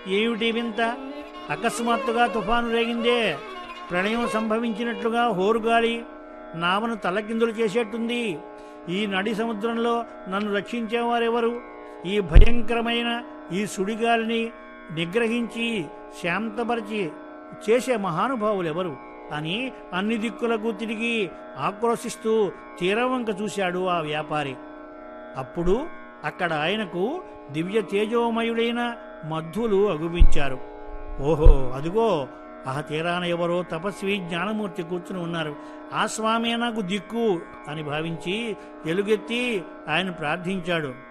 ఏమిటి వింత అకస్మాత్తుగా తుఫాను రేగిందే ప్రళయం సంభవించినట్లుగా హోరుగాలి నావను తలకిందులు చేసేట్టుంది ఈ నడి సముద్రంలో నన్ను రక్షించేవారెవరు ఈ భయంకరమైన ఈ సుడిగాలిని నిగ్రహించి శాంతపరిచి చేసే మహానుభావులెవరు అని అన్ని దిక్కులకు తిరిగి ఆక్రోశిస్తూ తీరవంక చూశాడు ఆ వ్యాపారి అప్పుడు అక్కడ ఆయనకు దివ్య తేజోమయుడైన మధ్వులు అగుపించారు ఓహో అదిగో ఆ తీరాన ఎవరో తపస్వి జ్ఞానమూర్తి కూర్చుని ఉన్నారు ఆ స్వామి నాకు దిక్కు అని భావించి ఎలుగెత్తి ఆయన ప్రార్థించాడు